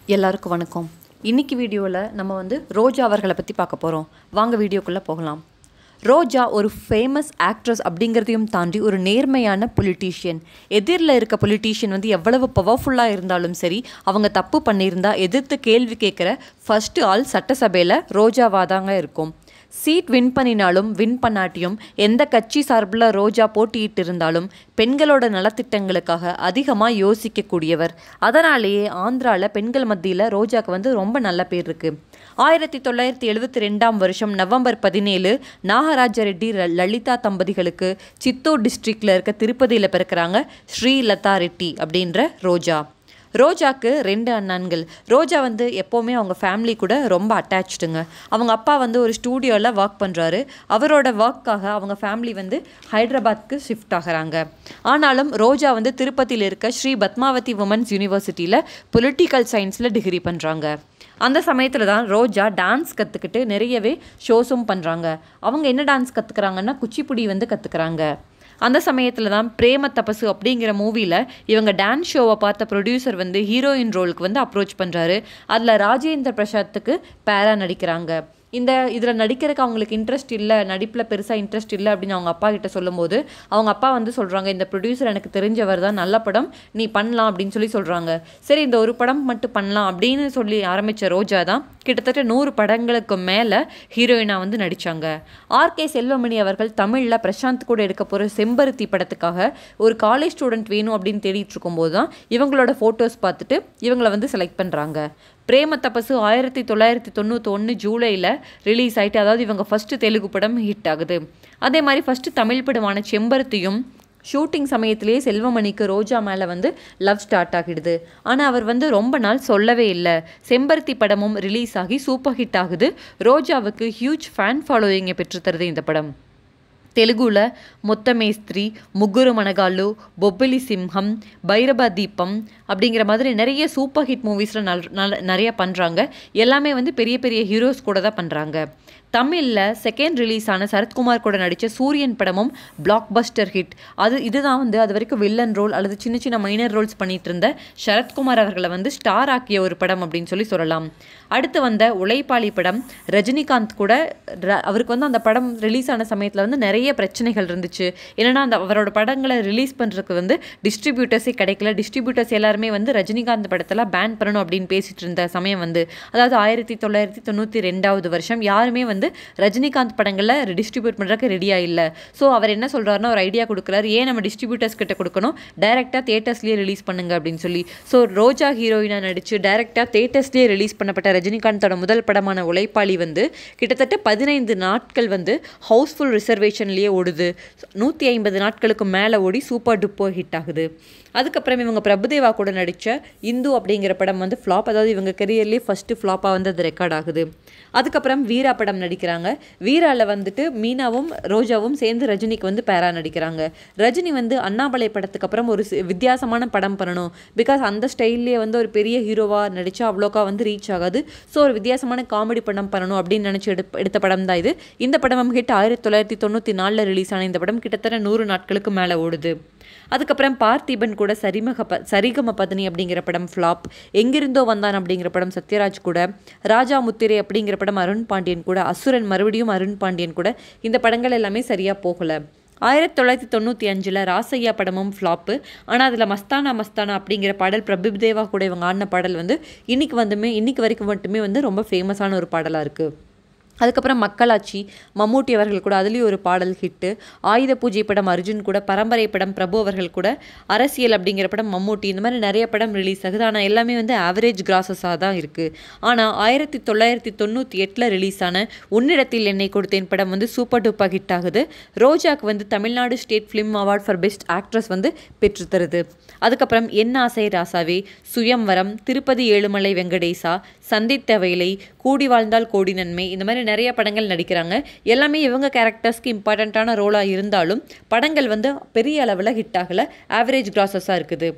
எல்லாருக்கும் வணக்கம் இன்னைக்கு வீடியோவில் நம்ம வந்து ரோஜா அவர்களை பற்றி பார்க்க போகிறோம் வாங்க வீடியோக்குள்ளே போகலாம் ரோஜா ஒரு ஃபேமஸ் ஆக்ட்ரஸ் அப்படிங்கிறதையும் தாண்டி ஒரு நேர்மையான பொலிட்டீஷியன் எதிரில் இருக்க பொலிட்டீஷியன் வந்து எவ்வளவு பவர்ஃபுல்லாக இருந்தாலும் சரி அவங்க தப்பு பண்ணியிருந்தா எதிர்த்து கேள்வி கேட்குற ஃபஸ்ட்டு ஆள் சட்டசபையில் ரோஜாவாக தாங்க இருக்கும் சீட் வின் பண்ணினாலும் வின் பண்ணாட்டியும் எந்த கட்சி சார்பில் ரோஜா போட்டியிட்டு இருந்தாலும் பெண்களோட நலத்திட்டங்களுக்காக அதிகமாக யோசிக்கக்கூடியவர் அதனாலேயே ஆந்திராவில் பெண்கள் மத்தியில் ரோஜாக்கு வந்து ரொம்ப நல்ல பேர் இருக்கு ஆயிரத்தி தொள்ளாயிரத்தி எழுபத்தி ரெண்டாம் வருஷம் நவம்பர் பதினேழு நாகராஜ ரெட்டி ல- லலிதா தம்பதிகளுக்கு சித்தூர் டிஸ்ட்ரிக்டில் இருக்க திருப்பதியில் பிறக்கிறாங்க ஸ்ரீலதா ரெட்டி அப்படின்ற ரோஜா ரோஜாக்கு ரெண்டு அண்ணன்கள் ரோஜா வந்து எப்போவுமே அவங்க ஃபேமிலி கூட ரொம்ப அட்டாச்சுடுங்க அவங்க அப்பா வந்து ஒரு ஸ்டூடியோவில் ஒர்க் பண்ணுறாரு அவரோட ஒர்க்காக அவங்க ஃபேமிலி வந்து ஹைதராபாத்க்கு ஷிஃப்ட் ஆகுறாங்க ஆனாலும் ரோஜா வந்து திருப்பதியில் இருக்க ஸ்ரீ பத்மாவதி உமன்ஸ் யூனிவர்சிட்டியில் பொலிட்டிக்கல் சயின்ஸில் டிகிரி பண்ணுறாங்க அந்த சமயத்தில் தான் ரோஜா டான்ஸ் கற்றுக்கிட்டு நிறையவே ஷோஸும் பண்ணுறாங்க அவங்க என்ன டான்ஸ் கற்றுக்குறாங்கன்னா குச்சிப்புடி வந்து கற்றுக்குறாங்க அந்த சமயத்தில் தான் பிரேம தபசு அப்படிங்கிற மூவியில் இவங்க டான்ஸ் ஷோவை பார்த்த ப்ரொடியூசர் வந்து ஹீரோயின் ரோலுக்கு வந்து அப்ரோச் பண்ணுறாரு அதில் ராஜேந்திர பிரசாத்துக்கு பேரா நடிக்கிறாங்க இந்த இதில் நடிக்கிறதுக்கு அவங்களுக்கு இன்ட்ரெஸ்ட் இல்லை நடிப்பில் பெருசாக இன்ட்ரெஸ்ட் இல்லை அப்படின்னு அவங்க அப்பா கிட்ட சொல்லும்போது அவங்க அப்பா வந்து சொல்கிறாங்க இந்த ப்ரொடியூசர் எனக்கு தெரிஞ்சவர் தான் நல்ல படம் நீ பண்ணலாம் அப்படின்னு சொல்லி சொல்கிறாங்க சரி இந்த ஒரு படம் மட்டும் பண்ணலாம் அப்படின்னு சொல்லி ஆரம்பித்த ரோஜா தான் கிட்டத்தட்ட நூறு படங்களுக்கு மேலே ஹீரோயினாக வந்து நடித்தாங்க ஆர்கே செல்வமணி அவர்கள் தமிழில் பிரசாந்த் கூட எடுக்க போகிற செம்பருத்தி படத்துக்காக ஒரு காலேஜ் ஸ்டூடெண்ட் வேணும் அப்படின்னு தேடிட்டு இருக்கும்போது தான் இவங்களோட ஃபோட்டோஸ் பார்த்துட்டு இவங்களை வந்து செலக்ட் பண்ணுறாங்க பிரேம தபசு ஆயிரத்தி தொள்ளாயிரத்தி தொண்ணூற்றி ஒன்று ஜூலையில் ரிலீஸ் ஆயிட்டு அதாவது இவங்க ஃபஸ்ட்டு தெலுங்கு படம் ஹிட் ஆகுது அதே மாதிரி ஃபஸ்ட்டு தமிழ் படமான செம்பருத்தியும் ஷூட்டிங் சமயத்திலேயே செல்வமணிக்கு ரோஜா மேலே வந்து லவ் ஸ்டார்ட் ஆகிடுது ஆனால் அவர் வந்து ரொம்ப நாள் சொல்லவே இல்லை செம்பருத்தி படமும் ரிலீஸ் ஆகி சூப்பர் ஹிட் ஆகுது ரோஜாவுக்கு ஹியூஜ் ஃபேன் ஃபாலோயிங்கை பெற்றுத்தருது இந்த படம் తెలుగుల మొత్తమేస్త్రి ముగ్గురు మనగాళ్ళు బొబ్బిలి సింహం பைரபா தீபம் அப்படிங்கிற மாதிரி நிறைய சூப்பர் ஹிட் மூவிஸில் நல் நல்ல நிறைய பண்ணுறாங்க எல்லாமே வந்து பெரிய பெரிய ஹீரோஸ் கூட தான் பண்ணுறாங்க தமிழில் செகண்ட் ரிலீஸ் ஆன சரத்குமார் கூட நடித்த சூரியன் படமும் பிளாக் பஸ்டர் ஹிட் அது இதுதான் வந்து அது வரைக்கும் வில்லன் ரோல் அல்லது சின்ன சின்ன மைனர் ரோல்ஸ் பண்ணிட்டு இருந்த சரத்குமார் அவர்களை வந்து ஸ்டார் ஆக்கிய ஒரு படம் அப்படின்னு சொல்லி சொல்லலாம் அடுத்து வந்த உழைப்பாளி படம் ரஜினிகாந்த் கூட ர- அவருக்கு வந்து அந்த படம் ரிலீஸ் ஆன சமயத்தில் வந்து நிறைய பிரச்சனைகள் இருந்துச்சு என்னன்னா அந்த அவரோட படங்களை ரிலீஸ் பண்ணுறதுக்கு வந்து டிஸ்ட்ரிபியூட்டர்ஸே கிடைக்கல டிஸ்ட்ரிபியூட்டர்ஸ் எல்லாருமே வந்து ரஜினிகாந்த் படத்தெல்லாம் பேன் பண்ணணும் அப்படின்னு பேசிட்டு இருந்த சமயம் வந்து அதாவது ஆயிரத்தி தொள்ளாயிரத்தி தொண்ணூற்றி ரெண்டாவது வருஷம் யாருமே வந்து ரஜினிகாந்த் படங்களை டிஸ்ட்ரிபியூட் பண்ணுறதுக்கு ரெடியாக இல்லை ஸோ அவர் என்ன சொல்கிறாருன்னா ஒரு ஐடியா கொடுக்குறாரு ஏன் நம்ம டிஸ்ட்ரிபியூட்டர்ஸ் கிட்ட கொடுக்கணும் டைரெக்டாக தேட்டர்ஸ்லேயே ரிலீஸ் பண்ணுங்க அப்படின்னு சொல்லி ஸோ ரோஜா ஹீரோயினாக நடித்து டைரெக்டாக தேட்டர்ஸ்லேயே ரிலீஸ் பண்ணப்பட்ட ரஜினிகாந்தோட முதல் படமான உழைப்பாளி வந்து கிட்டத்தட்ட பதினைந்து நாட்கள் வந்து ஹவுஸ்ஃபுல் ரிசர்வேஷன்லேயே ஓடுது நூற்றி ஐம்பது நாட்களுக்கு மேலே ஓடி சூப்பர் டூப்பர் ஹிட் ஆகுது அதுக்கப்புறம் இவங்க பிரபுதேவா கூட நடித்த இந்து அப்படிங்கிற படம் வந்து ஃப்ளாப் அதாவது இவங்க கெரியர்லேயே ஃபஸ்ட்டு ஃப்ளாப்பாக வந்து அது ரெக்கார்ட் ஆகுது அதுக்கப்புறம் வீரா படம் நடிக்கிறாங்க வீராவில் வந்துட்டு மீனாவும் ரோஜாவும் சேர்ந்து ரஜினிக்கு வந்து பேரா நடிக்கிறாங்க ரஜினி வந்து அண்ணாமலை படத்துக்கு அப்புறம் ஒரு சி- வித்தியாசமான படம் பண்ணணும் பிகாஸ் அந்த ஸ்டைல்லே வந்து ஒரு பெரிய ஹீரோவாக நடித்தா அவ்வளோக்கா வந்து ரீச் ஆகாது ஸோ ஒரு வித்தியாசமான காமெடி படம் பண்ணணும் அப்படின்னு நினச்சி எடுப்ப எடுத்த படம் தான் இது இந்த படம் ஹிட் ஆயிரத்தி தொள்ளாயிரத்தி தொண்ணூற்றி நாலில் ரிலீஸ் ஆன இந்த படம் கிட்டத்தட்ட நூறு நாட்களுக்கு மேலே ஓடுது அதுக்கப்புறம் பார்த்திபன் கூட சரிமக ப சரிகம பதனி அப்படிங்கிற படம் ஃப்ளாப் எங்கிருந்தோ வந்தான் அப்படிங்கிற படம் சத்யராஜ் கூட ராஜா முத்திரை அப்படிங்கிற படம் அருண் பாண்டியன் கூட அசுரன் மறுபடியும் அருண் பாண்டியன் கூட இந்த படங்கள் எல்லாமே சரியாக போகலை ஆயிரத்தி தொள்ளாயிரத்தி தொண்ணூற்றி அஞ்சில் ராசையா படமும் ஃப்ளாப்பு ஆனால் அதில் மஸ்தானா மஸ்தானா அப்படிங்கிற பாடல் பிரபுதேவா கூட இவங்க ஆடின பாடல் வந்து இன்னைக்கு வந்துமே இன்னைக்கு வரைக்கும் மட்டுமே வந்து ரொம்ப ஃபேமஸான ஒரு பாடலாக இருக்குது அதுக்கப்புறம் மக்களாட்சி மம்மூட்டி அவர்கள் கூட அதுலேயும் ஒரு பாடல் ஹிட்டு ஆயுத பூஜை படம் அர்ஜுன் கூட பரம்பரை படம் பிரபு அவர்கள் கூட அரசியல் அப்படிங்கிற படம் மம்மூட்டி இந்த மாதிரி நிறைய படம் ரிலீஸ் ஆகுது ஆனால் எல்லாமே வந்து ஆவரேஜ் கிராசஸாக தான் இருக்குது ஆனால் ஆயிரத்தி தொள்ளாயிரத்தி தொண்ணூற்றி எட்டில் ரிலீஸ் ஆன உன்னிடத்தில் என்னை கொடுத்தேன் படம் வந்து சூப்பர் டூப்பாக ஹிட் ஆகுது ரோஜாக்கு வந்து Tamil Nadu state film award for best actress வந்து பெற்றுத்தருது அதுக்கப்புறம் என் ஆசை ராசாவே சுயம்வரம் திருப்பதி ஏழுமலை வெங்கடேசா சந்தித்த வேலை கூடி வாழ்ந்தால் கோடி நன்மை இந்த மாதிரி நிறைய படங்கள் நடிக்கிறாங்க எல்லாமே இவங்க கேரக்டர்ஸ்க்கு இம்பார்ட்டண்ட்டான ரோலாக இருந்தாலும் படங்கள் வந்து பெரிய அளவில் ஹிட் ஆகலை ஆவரேஜ் கிராசஸாக இருக்குது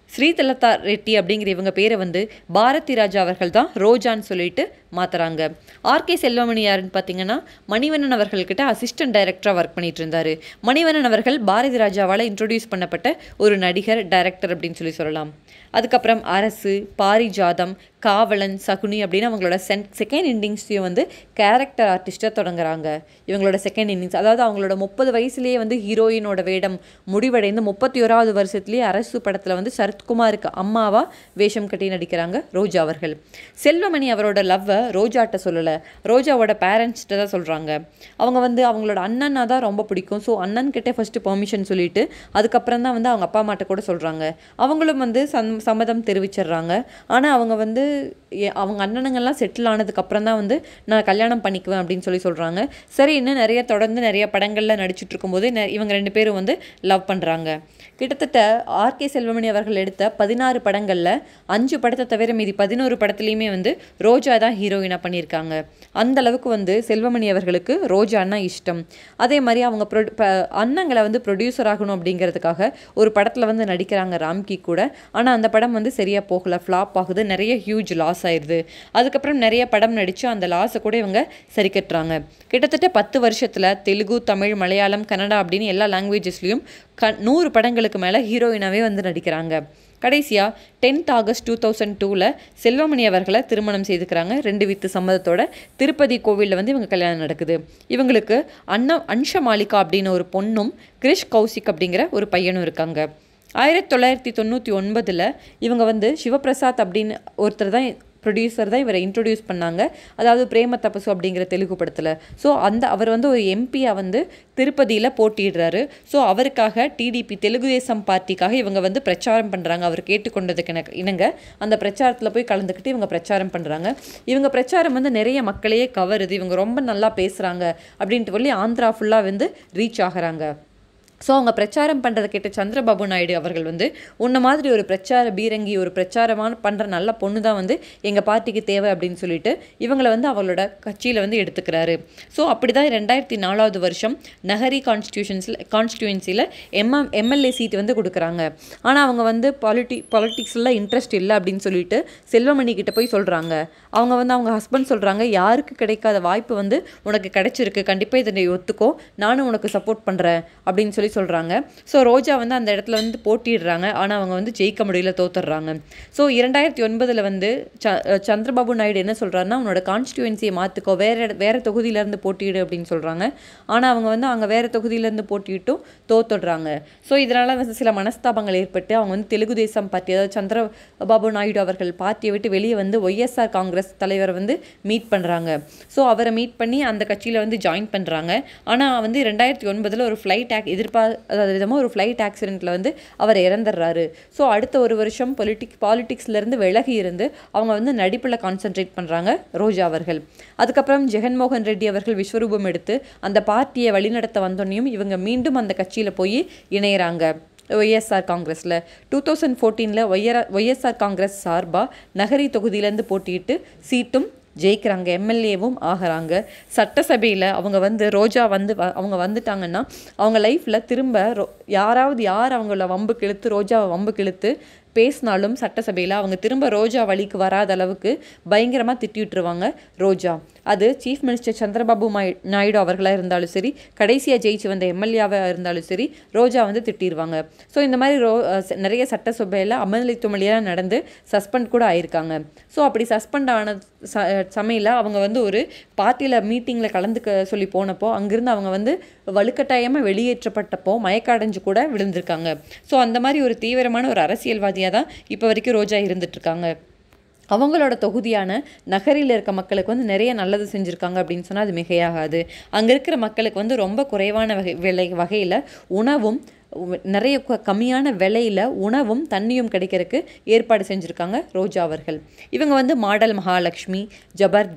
ஸ்ரீதலதா ரெட்டி அப்படிங்கிற இவங்க பேரை வந்து பாரதி ராஜா அவர்கள் தான் ரோஜான்னு சொல்லிட்டு மாத்துறாங்க ஆர்கே செல்வமணி யாருன்னு பார்த்தீங்கன்னா மணிவண்ணன் அவர்கள்கிட்ட அசிஸ்டன்ட் டைரக்டராக ஒர்க் பண்ணிட்டு இருந்தாரு மணிவண்ணன் அவர்கள் பாரதி ராஜாவால் இன்ட்ரோடியூஸ் பண்ணப்பட்ட ஒரு நடிகர் டைரக்டர் அப்படின்னு சொல்லி சொல்லலாம் அதுக்கப்புறம் அரசு பாரிஜாதம் காவலன் சகுனி அப்படின்னு அவங்களோட சென் செகண்ட் இன்னிங்ஸையும் வந்து கேரக்டர் ஆர்டிஸ்ட்டாக தொடங்குறாங்க இவங்களோட செகண்ட் இன்னிங்ஸ் அதாவது அவங்களோட முப்பது வயசுலேயே வந்து ஹீரோயினோட வேடம் முடிவடைந்து முப்பத்தி ஓராவது வருஷத்துலேயே அரசு படத்தில் வந்து சரத்குமாருக்கு அம்மாவா வேஷம் கட்டி நடிக்கிறாங்க ரோஜா அவர்கள் செல்வமணி அவரோட லவ்வை ரோஜாட்ட சொல்லலை ரோஜாவோட பேரண்ட்ஸ்கிட்ட தான் சொல்கிறாங்க அவங்க வந்து அவங்களோட அண்ணனா தான் ரொம்ப பிடிக்கும் ஸோ அண்ணன் கிட்டே ஃபஸ்ட்டு பெர்மிஷன் சொல்லிட்டு அதுக்கப்புறம் தான் வந்து அவங்க அப்பா அம்மாட்ட கூட சொல்கிறாங்க அவங்களும் வந்து சம் சம்மதம் தெரிவிச்சிடுறாங்க ஆனால் அவங்க வந்து எ- அவங்க அண்ணனுங்கெல்லாம் செட்டில் ஆனதுக்கப்புறம் தான் வந்து நான் கல்யாணம் பண்ணிக்குவேன் அப்படின்னு சொல்லி சொல்கிறாங்க சரி இன்னும் நிறைய தொடர்ந்து நிறைய படங்களில் நடிச்சிட்டு இருக்கும்போது நெ- இவங்க ரெண்டு பேரும் வந்து லவ் பண்ணுறாங்க கிட்டத்தட்ட ஆர்கே செல்வமணி அவர்கள் எடுத்த பதினாறு படங்களில் அஞ்சு படத்தை தவிர மீதி பதினோரு படத்துலையுமே வந்து ரோஜா தான் ஹீரோயினாக பண்ணியிருக்காங்க அந்த அளவுக்கு வந்து செல்வமணி அவர்களுக்கு ரோஜான்னா இஷ்டம் அதே மாதிரி அவங்க ப்ரொ ப- அண்ணங்களை வந்து ப்ரொடியூசர் ஆகணும் அப்படிங்கிறதுக்காக ஒரு படத்தில் வந்து நடிக்கிறாங்க ராம்கி கூட ஆனால் அந்த படம் வந்து சரியாக போகல ஃப்ளாப் ஆகுது நிறைய ஹியூஜ் லாஸ் ஆயிடுது அதுக்கப்புறம் நிறைய படம் நடித்து அந்த லாஸை கூட இவங்க சரி கட்டுறாங்க கிட்டத்தட்ட பத்து வருஷத்தில் தெலுங்கு தமிழ் மலையாளம் கன்னடா அப்படின்னு எல்லா லாங்குவேஜஸ்லேயும் க நூறு படங்களுக்கு மேலே ஹீரோயினாவே வந்து நடிக்கிறாங்க கடைசியாக டென்த் ஆகஸ்ட் டூ தௌசண்ட் டூவில் செல்வமணி அவர்களை திருமணம் செய்துக்கிறாங்க ரெண்டு வித்து சம்மதத்தோட திருப்பதி கோவிலில் வந்து இவங்க கல்யாணம் நடக்குது இவங்களுக்கு அண்ணா அன்ஷ மாலிகா அப்படின்னு ஒரு பொண்ணும் கிரிஷ் கௌசிக் அப்படிங்கிற ஒரு பையனும் இருக்காங்க ஆயிரத்தி தொள்ளாயிரத்தி தொண்ணூற்றி ஒன்பதில் இவங்க வந்து சிவபிரசாத் அப்படின்னு ஒருத்தர் தான் ப்ரொடியூசர் தான் இவரை இன்ட்ரொடியூஸ் பண்ணாங்க அதாவது பிரேம தபசு அப்படிங்கிற தெலுங்கு படத்தில் ஸோ அந்த அவர் வந்து ஒரு எம்பியாக வந்து திருப்பதியில் போட்டியிடுறாரு ஸோ அவருக்காக டிடிபி தெலுங்கு தேசம் பார்ட்டிக்காக இவங்க வந்து பிரச்சாரம் பண்ணுறாங்க அவர் கேட்டுக்கொண்டதுக்கு இண- இணங்க அந்த பிரச்சாரத்தில் போய் கலந்துக்கிட்டு இவங்க பிரச்சாரம் பண்ணுறாங்க இவங்க பிரச்சாரம் வந்து நிறைய மக்களையே கவருது இவங்க ரொம்ப நல்லா பேசுகிறாங்க அப்படின்ட்டு சொல்லி ஆந்திரா ஃபுல்லாக வந்து ரீச் ஆகுறாங்க ஸோ அவங்க பிரச்சாரம் பண்ணுறதை கேட்ட சந்திரபாபு நாயுடு அவர்கள் வந்து உன்ன மாதிரி ஒரு பிரச்சார பீரங்கி ஒரு பிரச்சாரமான பண்ணுற நல்ல பொண்ணு தான் வந்து எங்கள் பார்ட்டிக்கு தேவை அப்படின்னு சொல்லிட்டு இவங்களை வந்து அவங்களோட கட்சியில் வந்து எடுத்துக்கிறாரு ஸோ அப்படி தான் ரெண்டாயிரத்தி நாலாவது வருஷம் நகரி கான்ஸ்டியூஷன்ஸில் கான்ஸ்டியூன்சியில் எம்எம் எம்எல்ஏ சீட் வந்து கொடுக்குறாங்க ஆனால் அவங்க வந்து பாலிட்டி பாலிட்டிக்ஸில் இன்ட்ரெஸ்ட் இல்லை அப்படின்னு சொல்லிட்டு செல்வமணி கிட்ட போய் சொல்கிறாங்க அவங்க வந்து அவங்க ஹஸ்பண்ட் சொல்கிறாங்க யாருக்கு கிடைக்காத வாய்ப்பு வந்து உனக்கு கிடைச்சிருக்கு கண்டிப்பாக இதை நீ ஒத்துக்கோ நானும் உனக்கு சப்போர்ட் பண்ணுறேன் அப்படின்னு சொல்லி சொல்கிறாங்க ஸோ ரோஜா வந்து அந்த இடத்துல வந்து போட்டிடுறாங்க ஆனால் அவங்க வந்து ஜெயிக்க முடியல தோத்துடுறாங்க ஸோ இரண்டாயிரத்தி ஒன்பதில் வந்து ச அஹ் சந்திரபாபு நாயுடு என்ன சொல்கிறாருன்னா உன்னோட கான்ஸ்டியூன்சியை மாற்றிக்கோ வேறு இட வேறு தொகுதியிலேருந்து போட்டியிடு அப்படின்னு சொல்கிறாங்க ஆனால் அவங்க வந்து அங்கே வேறு தொகுதியிலேருந்து போட்டியிட்டும் தோத்துடுறாங்க ஸோ இதனால் வந்து சில மனஸ்தாபங்கள் ஏற்பட்டு அவங்க வந்து தெலுங்கு தேசம் பார்ட்டி அதாவது சந்திரபாபு நாயுடு அவர்கள் பார்ட்டியை விட்டு வெளியே வந்து ஒய்எஸ்ஆர் காங்கிரஸ் தலைவரை வந்து மீட் பண்ணுறாங்க ஸோ அவரை மீட் பண்ணி அந்த கட்சியில் வந்து ஜாயின் பண்ணுறாங்க ஆனால் வந்து ரெண்டாயிரத்தி ஒன்பதில் ஒரு ஃப்ளைட் ஆக் எதிர்பாராத விதமாக ஒரு ஃப்ளைட் ஆக்சிடெண்ட்டில் வந்து அவர் இறந்துடுறாரு ஸோ அடுத்த ஒரு வருஷம் பொலிட்டிக் பாலிடிக்ஸ்லேருந்து விலகி இருந்து அவங்க வந்து நடிப்பில் கான்சென்ட்ரேட் பண்ணுறாங்க ரோஜா அவர்கள் அதுக்கப்புறம் ஜெகன்மோகன் ரெட்டி அவர்கள் விஸ்வரூபம் எடுத்து அந்த பார்ட்டியை வழிநடத்த வந்தோன்னையும் இவங்க மீண்டும் அந்த கட்சியில் போய் இணையறாங்க ஒய்எஸ்ஆர் காங்கிரஸில் டூ தௌசண்ட் ஃபோர்டீனில் ஒய்ஆர் ஒய்எஸ்ஆர் காங்கிரஸ் சார்பாக நகரி தொகுதியிலேருந்து போட்டியிட்டு சீட்டும் ஜெயிக்கிறாங்க எம்எல்ஏவும் ஆகிறாங்க சட்டசபையில் அவங்க வந்து ரோஜா வந்து வ- அவங்க வந்துட்டாங்கன்னா அவங்க லைஃப்பில் திரும்ப ரோ- யாராவது யார் அவங்கள வம்பு கிழுத்து ரோஜாவை வம்பு கிழுத்து பேசினாலும் சட்டசபையில் அவங்க திரும்ப ரோஜா வழிக்கு வராத அளவுக்கு பயங்கரமாக திட்டி விட்டுருவாங்க ரோஜா அது சீஃப் மினிஸ்டர் சந்திரபாபு மாய் நாயுடு அவர்களாக இருந்தாலும் சரி கடைசியாக ஜெயிச்சு வந்த எம்எல்ஏவாக இருந்தாலும் சரி ரோஜா வந்து திட்டிடுவாங்க ஸோ இந்த மாதிரி ரோ அஹ் ச- நிறைய சட்டசபையில் அமளித்துமளியாக நடந்து சஸ்பெண்ட் கூட ஆயிருக்காங்க ஸோ அப்படி சஸ்பெண்ட் ஆன ச சமையல அவங்க வந்து ஒரு பார்ட்டியில் மீட்டிங்கில் கலந்துக்க சொல்லி போனப்போ அங்கிருந்து அவங்க வந்து வலுக்கட்டாயமாக வெளியேற்றப்பட்டப்போ மயக்கடைஞ்சு கூட விழுந்திருக்காங்க ஸோ அந்த மாதிரி ஒரு தீவிரமான ஒரு அரசியல்வாதியாக தான் இப்போ வரைக்கும் ரோஜா இருந்துட்டு இருக்காங்க அவங்களோட தொகுதியான நகரில் இருக்க மக்களுக்கு வந்து நிறைய நல்லது செஞ்சுருக்காங்க அப்படின்னு சொன்னால் அது மிகையாகாது அங்கே இருக்கிற மக்களுக்கு வந்து ரொம்ப குறைவான வகை விலை வகையில் உணவும் உ- நிறைய க- கம்மியான விலையில் உணவும் தண்ணியும் கிடைக்கிறதுக்கு ஏற்பாடு செஞ்சுருக்காங்க ரோஜா அவர்கள் இவங்க வந்து மாடல் மகாலட்சுமி ஜபர்தஸ்த்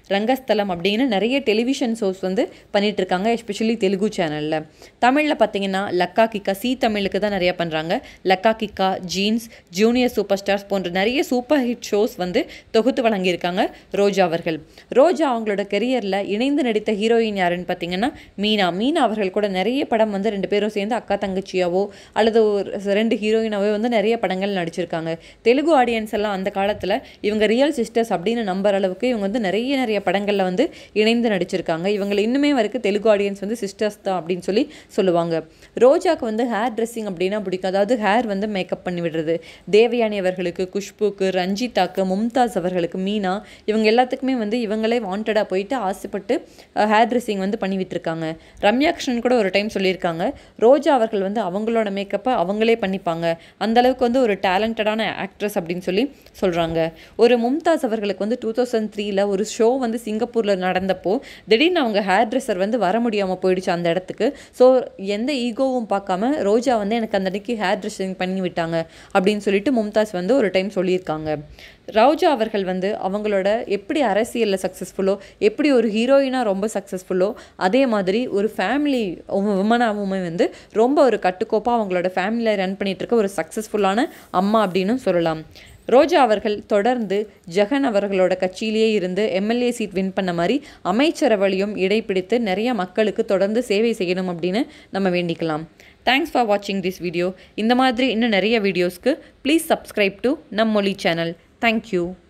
ரங்கஸ்தலம் அப்படின்னு நிறைய டெலிவிஷன் ஷோஸ் வந்து பண்ணிட்டு இருக்காங்க எஸ்பெஷலி தெலுங்கு சேனலில் தமிழில் பார்த்தீங்கன்னா லக்கா கிக்கா சி தமிழுக்கு தான் நிறைய பண்ணுறாங்க லக்கா கிக்கா ஜீன்ஸ் ஜூனியர் சூப்பர் ஸ்டார்ஸ் போன்ற நிறைய சூப்பர் ஹிட் ஷோஸ் வந்து தொகுத்து வழங்கியிருக்காங்க ரோஜா அவர்கள் ரோஜா அவங்களோட கெரியரில் இணைந்து நடித்த ஹீரோயின் யாருன்னு பார்த்தீங்கன்னா மீனா மீனா அவர்கள் கூட நிறைய படம் வந்து ரெண்டு பேரும் சேர்ந்து அக்கா தங்கச்சியாவோ அல்லது ஒரு ரெண்டு ஹீரோயினாவோ வந்து நிறைய படங்கள் நடிச்சிருக்காங்க தெலுங்கு ஆடியன்ஸ் எல்லாம் அந்த காலத்தில் இவங்க ரியல் சிஸ்டர்ஸ் அப்படின்னு நம்புற அளவுக்கு இவங்க வந்து நிறைய நிறைய படங்களில் வந்து இணைந்து நடிச்சிருக்காங்க இவங்களை இன்னுமே வரைக்கும் தெலுங்கு ஆடியன்ஸ் வந்து சிஸ்டர்ஸ் தான் அப்படின்னு சொல்லி சொல்லுவாங்க ரோஜாக்கு வந்து ஹேர் ட்ரெஸ்ஸிங் அப்படின்னா பிடிக்கும் அதாவது ஹேர் வந்து மேக்கப் பண்ணி விடுறது தேவயானி அவர்களுக்கு குஷ்புக்கு ரஞ்சிதாக்கு மும்தாஸ் அவர்களுக்கு மீனா இவங்க எல்லாத்துக்குமே வந்து இவங்களே வாண்டடாக போயிட்டு ஆசைப்பட்டு ஹேர் ட்ரெஸ்ஸிங் வந்து பண்ணி விட்டுருக்காங்க ரம்யா கிருஷ்ணன் கூட ஒரு டைம் சொல்லியிருக்காங்க ரோஜா அவர்கள் வந்து அவங்களோட மேக்கப்பை அவங்களே பண்ணிப்பாங்க அந்த அளவுக்கு வந்து ஒரு டேலண்டடான ஆக்ட்ரஸ் அப்படின்னு சொல்லி சொல்கிறாங்க ஒரு மும்தாஸ் அவர்களுக்கு வந்து டூ தௌசண்ட் த்ரீல ஒரு ஷோ வந்து சிங்கப்பூரில் நடந்தப்போ திடீர்னு அவங்க ஹேர் ட்ரெஸ்ஸர் வந்து வர முடியாமல் போயிடுச்சு அந்த இடத்துக்கு ஸோ எந்த ஈகோவும் பார்க்காம ரோஜா வந்து எனக்கு அந்த அன்னைக்கு ஹேர் ட்ரெஸ்ஸிங் பண்ணி விட்டாங்க அப்படின்னு சொல்லிட்டு மும்தாஸ் வந்து ஒரு டைம் சொல்லியிருக்காங்க ரோஜா அவர்கள் வந்து அவங்களோட எப்படி அரசியலில் சக்ஸஸ்ஃபுல்லோ எப்படி ஒரு ஹீரோயினாக ரொம்ப சக்ஸஸ்ஃபுல்லோ அதே மாதிரி ஒரு ஃபேமிலி உமனாகவுமே வந்து ரொம்ப ஒரு கட்டுக்கோப்பாக அவங்களோட ஃபேமிலியை ரன் பண்ணிட்டு இருக்க ஒரு சக்ஸஸ்ஃபுல்லான அம்மா அப்படின்னு சொல்லலாம் ரோஜா அவர்கள் தொடர்ந்து ஜெகன் அவர்களோட கட்சியிலேயே இருந்து எம்எல்ஏ சீட் வின் பண்ண மாதிரி அமைச்சரவையும் இடைப்பிடித்து நிறைய மக்களுக்கு தொடர்ந்து சேவை செய்யணும் அப்படின்னு நம்ம வேண்டிக்கலாம் தேங்க்ஸ் ஃபார் வாட்சிங் திஸ் வீடியோ இந்த மாதிரி இன்னும் நிறைய வீடியோஸ்க்கு ப்ளீஸ் சப்ஸ்கிரைப் டு நம் மொழி சேனல் தேங்க்யூ